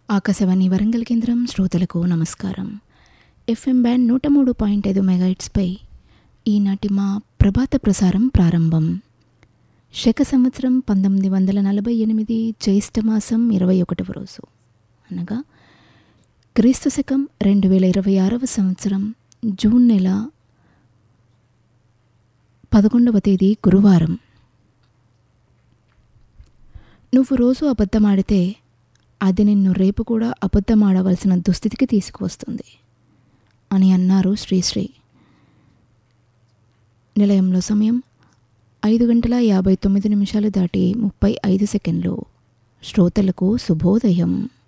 ఆకాశవాణి వరంగల్ కేంద్రం శ్రోతలకు నమస్కారం ఎఫ్ఎం బ్యాండ్ నూట మూడు పాయింట్ ఐదు మెగాయిట్స్పై ఈనాటి మా ప్రభాత ప్రసారం ప్రారంభం శక సంవత్సరం పంతొమ్మిది వందల నలభై ఎనిమిది జ్యేష్ఠమాసం ఇరవై ఒకటవ రోజు అనగా క్రీస్తు శకం రెండు వేల ఇరవై ఆరవ సంవత్సరం జూన్ నెల పదకొండవ తేదీ గురువారం నువ్వు రోజు అబద్ధమాడితే అది నిన్ను రేపు కూడా అబద్ధమాడవలసిన దుస్థితికి తీసుకువస్తుంది అని అన్నారు శ్రీశ్రీ నిలయంలో సమయం ఐదు గంటల యాభై తొమ్మిది నిమిషాలు దాటి ముప్పై ఐదు సెకండ్లు శ్రోతలకు శుభోదయం